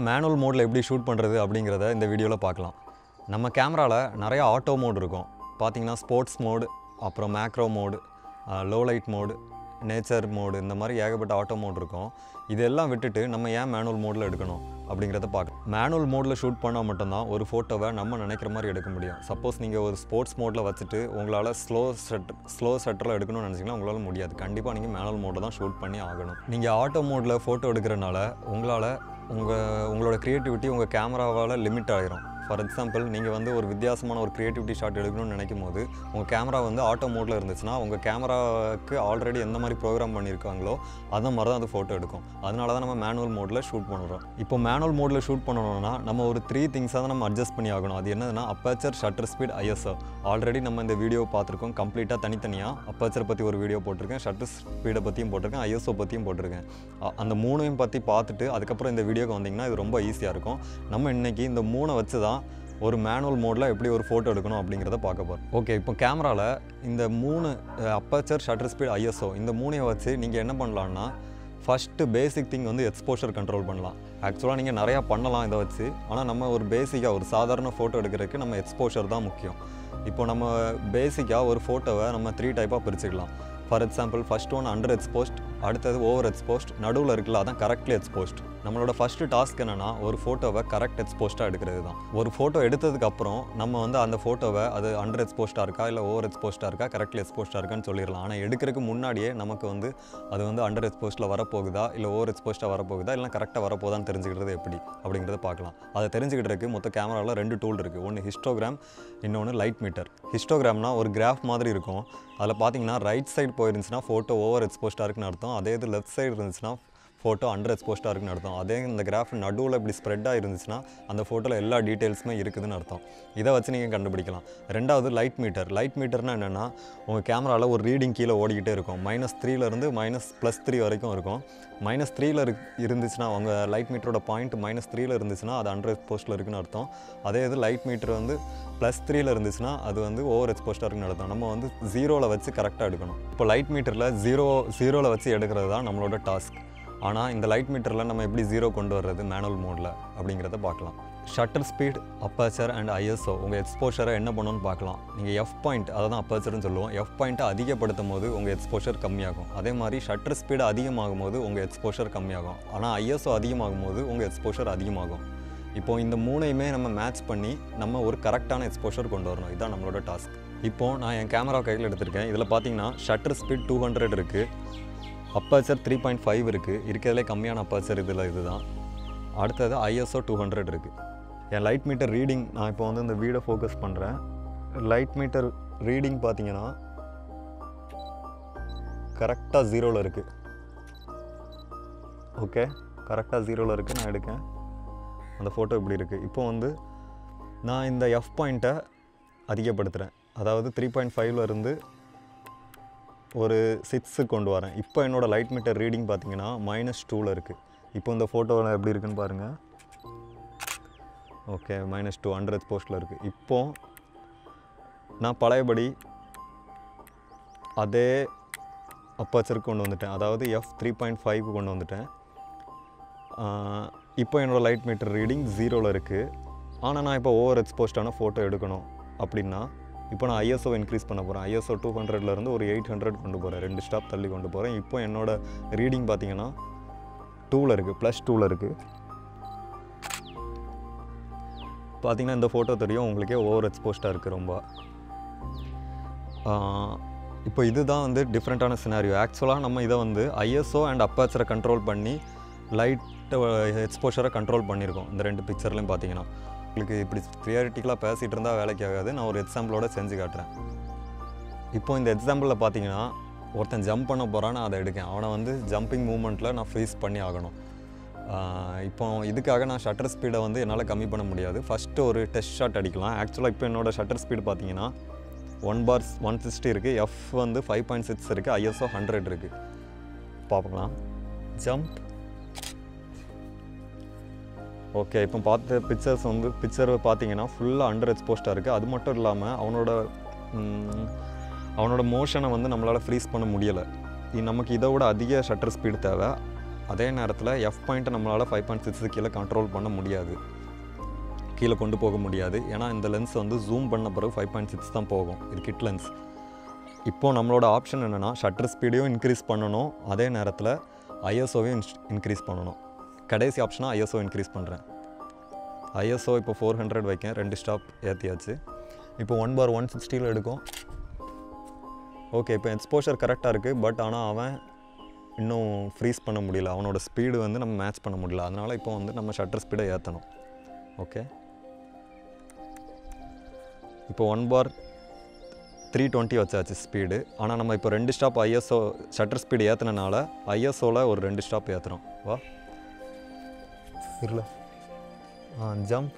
manual மோடில் எப்படி shoot பண்ணுறது அப்படிங்கிறத இந்த வீடியோவில் பார்க்கலாம் நம்ம கேமராவில் நிறைய ஆட்டோ மோட் இருக்கும் பார்த்தீங்கன்னா ஸ்போர்ட்ஸ் மோடு அப்புறம் macro mode low light mode nature mode இந்த மாதிரி ஏகப்பட்ட ஆட்டோ மோட் இருக்கும் இதெல்லாம் விட்டுட்டு நம்ம ஏன் மேனுவல் மோடில் எடுக்கணும் அப்படிங்கிறத பார்க்கலாம் மேனுவல் மோடில் ஷூட் பண்ணால் மட்டும்தான் ஒரு ஃபோட்டோவை நம்ம நினைக்கிற மாதிரி எடுக்க முடியும் சப்போஸ் நீங்கள் ஒரு ஸ்போர்ட்ஸ் மோடில் வச்சுட்டு உங்களால் ஸ்லோ செட் ஸ்லோ செட்டரில் எடுக்கணும்னு நினச்சிங்கன்னா உங்களால் முடியாது கண்டிப்பாக நீங்கள் மேனுவல் மோடில் தான் ஷூட் பண்ணி ஆகணும் நீங்கள் ஆட்டோ மோடில் ஃபோட்டோ எடுக்கிறனால உங்களால் உங்கள் உங்களோட க்ரியேட்டிவிட்டி உங்கள் கேமராவால் லிமிட் ஆகிரும் ஃபார் எக்ஸாம்பிள் நீங்கள் வந்து ஒரு வித்தியாசமான ஒரு க்ரியேட்டிவிட்டி ஷாட் எடுக்கணும்னு நினைக்கும் போது உங்கள் கேமரா வந்து ஆட்டோ மோடில் இருந்துச்சுன்னா உங்கள் கேமராவுக்கு ஆல்ரெடி எந்த மாதிரி ப்ரோக்ராம் பண்ணியிருக்காங்களோ அந்த மாதிரி தான் அது ஃபோட்டோ எடுக்கும் அதனால தான் நம்ம மேனுவல் மோடில் ஷூட் பண்ணுறோம் இப்போ மேனுவல் மோடில் ஷூட் பண்ணணும்னா நம்ம ஒரு த்ரீ திங்ஸாக தான் நம்ம அட்ஜஸ்ட் பண்ணி ஆகணும் அது என்னதுன்னா aperture shutter speed ISO already நம்ம இந்த வீடியோ பார்த்துருக்கோம் கம்ப்ளீட்டாக தனித்தனியாக அப்பேச்சர் பற்றி ஒரு வீடியோ போட்டிருக்கேன் ஷட்டர் ஸ்பீடை பற்றியும் போட்டிருக்கேன் ஐஎஸ்ஓ பற்றியும் போட்டிருக்கேன் அ- அந்த மூணையும் பற்றி பார்த்துட்டு அதுக்கப்புறம் இந்த வீடியோக்கு வந்தீங்கன்னா இது ரொம்ப ஈஸியாக இருக்கும் நம்ம இன்னைக்கு இந்த மூணை வச்சு தான் ஒரு மேனுவல் மோடில் எப்படி ஒரு ஃபோட்டோ எடுக்கணும் அப்படிங்கிறத பார்க்க போகிறோம் ஓகே இப்போ கேமராவில் இந்த மூணு அப்பச்சர் ஷட்டர் ஸ்பீட் ஐஎஸ்ஓ இந்த மூணையை வச்சு நீங்கள் என்ன பண்ணலான்னா ஃபஸ்ட்டு பேசிக் திங் வந்து எக்ஸ்போஷர் கண்ட்ரோல் பண்ணலாம் ஆக்சுவலாக நீங்கள் நிறையா பண்ணலாம் இதை வச்சு ஆனால் நம்ம ஒரு பேசிக்காக ஒரு சாதாரண ஃபோட்டோ எடுக்கிறதுக்கு நம்ம எக்ஸ்போஷர் தான் முக்கியம் இப்போ நம்ம பேசிக்காக ஒரு ஃபோட்டோவை நம்ம த்ரீ டைப்பாக பிரிச்சுக்கலாம் for example first one under exposed அடுத்தது ஓவர் எக்ஸ்போஸ்ட் நடுவில் இருக்குல்ல அதான் கரெக்ட்லி எக்ஸ்போஸ்ட் நம்மளோட ஃபஸ்ட்டு டாஸ்க் என்னென்னா ஒரு ஃபோட்டோவை கரெக்ட் எக்ஸ்போஸ்ட்டாக எடுக்கிறது தான் ஒரு ஃபோட்டோ எடுத்ததுக்கு அப்புறம் நம்ம வந்து அந்த ஃபோட்டோவை அது அண்டர் எக்ஸ்போஸ்ட்டாக இருக்கா இல்லை ஓவர் எக்ஸ்போஸ்ட்டாக இருக்கா கரெக்ட்லி எக்ஸ்போஸ்ட்டாக இருக்கான்னு சொல்லிடலாம் ஆனால் எடுக்கிறதுக்கு முன்னாடியே நமக்கு வந்து அது வந்து அண்டர் எக்ஸ்போஸ்ட்டில் வரப்போகுதா இல்லை ஓவர் எக்ஸ்போஸ்ட்டாக வரப்போகுதா இல்லை கரெக்டாக வரப்போகுதான்னு தெரிஞ்சுக்கிறது எப்படி அப்படிங்கிறத பார்க்கலாம் அதை தெரிஞ்சுக்கிட்டதுக்கு மொத்த கேமராவில் ரெண்டு டூல் இருக்குது ஒன்று ஹிஸ்டோகிராம் இன்னொன்று லைட் மீட்டர் ஹிஸ்டோகிராம்னா ஒரு கிராஃப் மாதிரி இருக்கும் அதில் பார்த்தீங்கன்னா ரைட் சைடு போயிருந்துச்சுன்னா ஃபோட்டோ ஓவர் எக்ஸ்போஸ்ட்டாக இருக்குன்னு அர்த்தம் அதே இது லெஃப்ட் சைடு இருந்துச்சுன்னா ஃபோட்டோ அண்டர் எக்ஸ்போஸ்ட்டாக இருக்குன்னு அர்த்தம் அதே இந்த கிராஃப் நடுவில் இப்படி ஸ்ப்ரெட்டாக இருந்துச்சுன்னா அந்த ஃபோட்டோவில் எல்லா டீட்டெயில்ஸுமே இருக்குதுன்னு அர்த்தம் இதை வச்சு நீங்கள் கண்டுபிடிக்கலாம் ரெண்டாவது லைட் மீட்டர் லைட் மீட்டர்னா என்னென்னா உங்கள் கேமராவில் ஒரு ரீடிங் கீழே ஓடிக்கிட்டே இருக்கும் மைனஸ் த்ரீலேருந்து மைனஸ் ப்ளஸ் த்ரீ வரைக்கும் இருக்கும் மைனஸ் த்ரீல இருந்துச்சுன்னா உங்கள் லைட் மீட்டரோட பாயிண்ட் மைனஸ் த்ரீல இருந்துச்சுன்னா அது அண்டர் எக்ஸ்போஸ்ட்டில் இருக்குன்னு அர்த்தம் அதே இது லைட் மீட்டர் வந்து ப்ளஸ் த்ரீல இருந்துச்சுன்னா அது வந்து ஓவர் எக்ஸ்போஸ்ட்டாக இருக்குன்னு அர்த்தம் நம்ம வந்து ஜீரோவில் வச்சு கரெக்டாக எடுக்கணும் இப்போ லைட் மீட்டரில் ஜீரோ ஜீரோவில் வச்சு எடுக்கிறது தான் நம்மளோட டாஸ்க் ஆனால் இந்த லைட் மீட்டரில் நம்ம எப்படி ஜீரோ கொண்டு வர்றது மேனுவல் மோடில் அப்படிங்கிறத பார்க்கலாம் shutter speed aperture and ISO உங்கள் எக்ஸ்போஷரை என்ன பண்ணணும்னு பார்க்கலாம் நீங்கள் எஃப் பாயிண்ட் அதை தான் அப்பேச்சர்னு சொல்லுவோம் எஃப் பாயிண்ட்டை அதிகப்படுத்தும் போது உங்கள் எக்ஸ்போஷர் கம்மியாகும் அதே மாதிரி ஷட்டர் ஸ்பீடு அதிகமாகும் போது உங்கள் எக்ஸ்போஷர் கம்மியாகும் ஆனால் ஐஎஸ்ஓ அதிகமாகும் போது உங்கள் எக்ஸ்போஷர் அதிகமாகும் இப்போ இந்த மூணையுமே நம்ம மேட்ச் பண்ணி நம்ம ஒரு கரெக்டான எக்ஸ்போஷர் கொண்டு வரணும் இதுதான் நம்மளோட டாஸ்க் இப்போ நான் என் கேமரா கையில் எடுத்திருக்கேன் இதில் பார்த்தீங்கன்னா ஷட்டர் ஸ்பீட் டூ ஹண்ட்ரட் இருக்குது அப்பேச்சர் த்ரீ பாயிண்ட் ஃபைவ் இருக்குது இருக்கிறதுலே கம்மியான அப்பேச்சர் இதில் இதுதான் அடுத்தது ஐஎஸ்ஓ டூ ஹண்ட்ரட் இருக்குது என் லைட் மீட்டர் ரீடிங் நான் இப்போ வந்து இந்த வீடை ஃபோக்கஸ் பண்ணுறேன் லைட் மீட்டர் ரீடிங் பார்த்தீங்கன்னா கரெக்டாக ஜீரோவில் இருக்குது ஓகே கரெக்டாக ஜீரோவில் இருக்குது நான் எடுக்கேன் அந்த ஃபோட்டோ இப்படி இருக்குது இப்போ வந்து நான் இந்த எஃப் பாயிண்ட்டை அதிகப்படுத்துகிறேன் அதாவது த்ரீ பாயிண்ட் ஃபைவ்ல இருந்து ஒரு சிக்ஸு கொண்டு வரேன் இப்போ என்னோடய லைட் மீட்டர் ரீடிங் பார்த்தீங்கன்னா மைனஸ் டூவில் இருக்குது இப்போ இந்த ஃபோட்டோவில் எப்படி இருக்குன்னு பாருங்கள் ஓகே மைனஸ் டூ ஹண்ட்ரட் போஸ்ட்டில் இருக்குது இப்போ நான் பழையபடி அதே அப்பச்சருக்கு கொண்டு வந்துட்டேன் அதாவது எஃப் த்ரீ பாயிண்ட் ஃபைவ் கொண்டு வந்துட்டேன் ஆஹ் இப்போ என்னோடய லைட் மீட்டர் ரீடிங் ஜீரோவில் இருக்குது ஆனால் நான் இப்போ ஓவர் எக்ஸ்போஸ்டான ஃபோட்டோ எடுக்கணும் அப்படின்னா இப்போ நான் ஐஎஸ்ஓ இன்க்ரீஸ் பண்ண போகிறேன் ஐஎஸ்ஓ டூ ஹண்ட்ரட்லேருந்து ஒரு எயிட் ஹண்ட்ரட் கொண்டு போகிறேன் ரெண்டு ஸ்டாப் தள்ளி கொண்டு போகிறேன் இப்போ என்னோட ரீடிங் பார்த்தீங்கன்னா டூவில் இருக்குது ப்ளஸ் டூவில் இருக்குது பார்த்தீங்கன்னா இந்த ஃபோட்டோ தெரியும் உங்களுக்கே ஓவர் எக்ஸ்போஸ்டாக இருக்குது ரொம்ப ஆஹ் இப்போ இதுதான் வந்து டிஃப்ரெண்ட்டான சினாரியோ ஆக்சுவலாக நம்ம இதை வந்து ஐஎஸ்ஓ அண்ட் அப்பேச்சரை கண்ட்ரோல் பண்ணி லைட் எக்ஸ்போஷரை கண்ட்ரோல் பண்ணியிருக்கோம் இந்த ரெண்டு பிக்சர்லையும் பார்த்தீங்கன்னா உங்களுக்கு இப்படி க்ளியாரிட்டிக்கலாக பேசிகிட்டு இருந்தால் வேலைக்கு ஆகாது நான் ஒரு எக்ஸாம்பிளோட செஞ்சு காட்டுறேன் இப்போ இந்த எக்ஸாம்பிளில் பார்த்தீங்கன்னா ஒருத்தன் ஜம்ப் பண்ண போகிறான் நான் அதை எடுக்கேன் அவனை வந்து ஜம்பிங் மூமெண்ட்டில் நான் ஃப்ரீஸ் பண்ணி ஆகணும் ஆஹ் இப்போ இதுக்காக நான் ஷட்டர் ஸ்பீடை வந்து என்னால் கம்மி பண்ண முடியாது ஃபஸ்ட்டு ஒரு டெஸ்ட் ஷாட் அடிக்கலாம் ஆக்சுவலாக இப்போ என்னோட ஷட்டர் ஸ்பீடு பார்த்தீங்கன்னா ஒன் பார் ஒன் சிக்ஸ்டி இருக்குது எஃப் வந்து ஃபைவ் பாயிண்ட் சிக்ஸ் இருக்குது ஐஎஸ்ஓ ஹண்ட்ரட் இருக்குது பார்க்கலாம் ஜம்ப் ஓகே இப்போ பார்த்த பிக்சர்ஸ் வந்து பிக்சர் பார்த்தீங்கன்னா ஃபுல்லாக அண்டர் எக்ஸ்போஸ்டாக இருக்குது அது மட்டும் இல்லாமல் அவனோட ம், அவனோட மோஷனை வந்து நம்மளால் ஃப்ரீஸ் பண்ண முடியலை நமக்கு இதை விட அதிக ஷட்டர் ஸ்பீடு தேவை அதே நேரத்தில் எஃப் பாயிண்ட்டை நம்மளால் ஃபைவ் பாயிண்ட் சிக்ஸு கீழே கண்ட்ரோல் பண்ண முடியாது கீழே கொண்டு போக முடியாது ஏன்னா இந்த லென்ஸ் வந்து ஜூம் பண்ண பிறகு ஃபைவ் பாயிண்ட் சிக்ஸ் தான் போகும் இது கிட் லென்ஸ் இப்போது நம்மளோட ஆப்ஷன் என்னென்னா ஷட்டர் ஸ்பீடையும் இன்க்ரீஸ் பண்ணணும் அதே நேரத்தில் ஐஎஸ்ஓவையும் இன்க்ரீஸ் பண்ணணும் கடைசி ஆப்ஷனாக ஐஎஸ்ஓ இன்க்ரீஸ் பண்ணுறேன் ஐஎஸ்ஓ இப்போ ஃபோர் ஹண்ட்ரட் வைக்கேன் ரெண்டு ஸ்டாப் ஏற்றியாச்சு இப்போ ஒன் பார் ஒன் சிக்ஸ்டியில் எடுக்கும் ஓகே இப்போ எக்ஸ்போஷர் கரெக்டாக இருக்குது பட் ஆனால் அவன் இன்னும் ஃப்ரீஸ் பண்ண முடியல அவனோட ஸ்பீடு வந்து நம்ம மேட்ச் பண்ண முடியல அதனால் இப்போ வந்து நம்ம ஷட்டர் ஸ்பீடை ஏற்றணும் ஓகே இப்போ ஒன் பார் த்ரீ டுவெண்ட்டி வச்சாச்சு ஸ்பீடு ஆனால் நம்ம இப்போ ரெண்டு ஸ்டாப் ஐஎஸ்ஓ ஷட்டர் ஸ்பீடு ஏற்றினால ஐஎஸ்ஓவில் ஒரு ரெண்டு ஸ்டாப் ஏற்றுறோம் வா இருல ஆ ஜம்ப்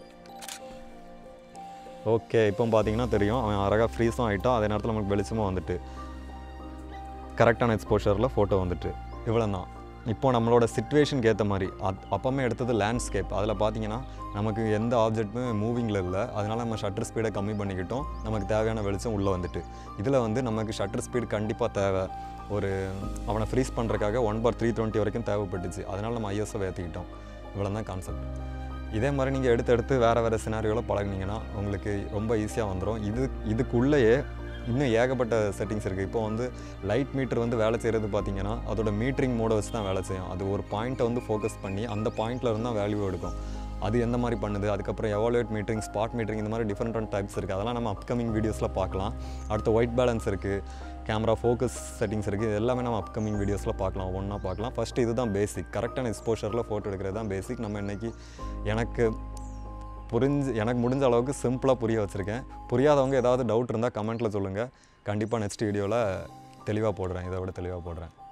ஓகே இப்போ பார்த்தீங்கன்னா தெரியும் அவன் அழகாக ஃப்ரீஸும் ஆகிட்டான் அதே நேரத்தில் நமக்கு வெளிச்சமும் வந்துட்டு கரெக்டான எக்ஸ்போஷரில் ஃபோட்டோ வந்துட்டு இவ்வளோ தான் இப்போ நம்மளோட சுச்சுவேஷனுக்கு ஏற்ற மாதிரி அத் அப்போமே எடுத்தது லேண்ட்ஸ்கேப் அதில் பார்த்தீங்கன்னா நமக்கு எந்த ஆப்ஜெக்ட்டுமே மூவிங்கில் இல்லை அதனால நம்ம ஷட்டர் ஸ்பீடை கம்மி பண்ணிக்கிட்டோம் நமக்கு தேவையான வெளிச்சம் உள்ளே வந்துட்டு இதில் வந்து நமக்கு ஷட்டர் ஸ்பீடு கண்டிப்பாக தேவை ஒரு அவனை ஃப்ரீஸ் பண்ணுறதுக்காக ஒன் பார் த்ரீ டுவெண்ட்டி வரைக்கும் தேவைப்பட்டுச்சு அதனால் நம்ம ஐஎஸ்ஓ ஏற்றிக்கிட்டோம் இவ்வளோ தான் கான்செப்ட் இதே மாதிரி நீங்கள் எடுத்து எடுத்து வேறு வேறு சினாரியோவில் பழகுனீங்கன்னா உங்களுக்கு ரொம்ப ஈஸியாக வந்துடும் இது இதுக்குள்ளேயே இன்னும் ஏகப்பட்ட செட்டிங்ஸ் இருக்குது இப்போ வந்து லைட் மீட்டர் வந்து வேலை செய்கிறது பார்த்தீங்கன்னா அதோட மீட்டரிங் மோடை வச்சு தான் வேலை செய்யும் அது ஒரு பாயிண்ட்டை வந்து ஃபோக்கஸ் பண்ணி அந்த பாயிண்ட்டில் இருந்து தான் வேல்யூ எடுக்கும் அது எந்த மாதிரி பண்ணுது அதுக்கப்புறம் எவாலுவேட் மீட்டரிங் ஸ்பாட் மீட்டரிங் இந்த மாதிரி டிஃப்ரெண்ட் டைப்ஸ் இருக்குது அதெல்லாம் நம்ம அப்கமிங் வீடியோஸில் பார்க்கலாம் அடுத்து ஒயிட் பேலன்ஸ் இருக்குது கேமரா ஃபோக்கஸ் செட்டிங்ஸ் இருக்குது இது எல்லாமே நம்ம அப்கமிங் வீடியோஸில் பார்க்கலாம் ஒன்றா பார்க்கலாம் ஃபஸ்ட்டு இதுதான் பேசிக் கரெக்டான எக்ஸ்போஷரில் ஃபோட்டோ எடுக்கிறது தான் பேசிக் நம்ம இன்றைக்கி எனக்கு புரிஞ்சு எனக்கு முடிஞ்ச அளவுக்கு சிம்பிளாக புரிய வச்சுருக்கேன் புரியாதவங்க ஏதாவது டவுட் இருந்தால் கமெண்ட்டில் சொல்லுங்கள் கண்டிப்பாக நெக்ஸ்ட் வீடியோவில் தெளிவாக போடுறேன் இதை விட தெளிவாக போடுறேன்